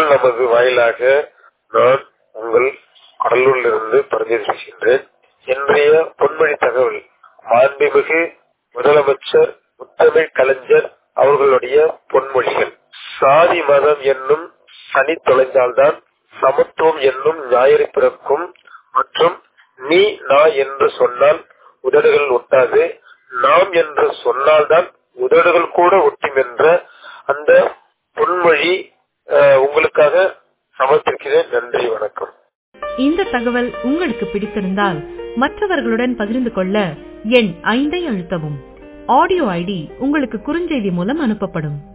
குரல் நமது வாயிலாக நான் உங்கள் கடலூரிலிருந்து பரதேசி பேசுகின்றேன் இன்றைய பொன்மொழி தகவல் மாண்புமிகு முதலமைச்சர் முத்தமிழ் கலைஞர் அவர்களுடைய பொன்மொழிகள் சாதி மதம் என்னும் சனி தொலைந்தால்தான் சமத்துவம் என்னும் ஞாயிறு பிறக்கும் மற்றும் நீ நான் என்று சொன்னால் உதடுகள் ஒட்டாது நாம் என்று சொன்னால்தான் உதடுகள் கூட ஒட்டும் என்ற அந்த பொன்மொழி அஹ், உங்களுக்காக சமர்ப்பிக்கிறேன் நன்றி வணக்கம் இந்த தகவல் உங்களுக்கு பிடித்திருந்தால் மற்றவர்களுடன் பகிர்ந்து கொள்ள எண் ஐந்தை அழுத்தவும் ஆடியோ ஐடி உங்களுக்கு குறுஞ்செய்தி மூலம் அனுப்பப்படும்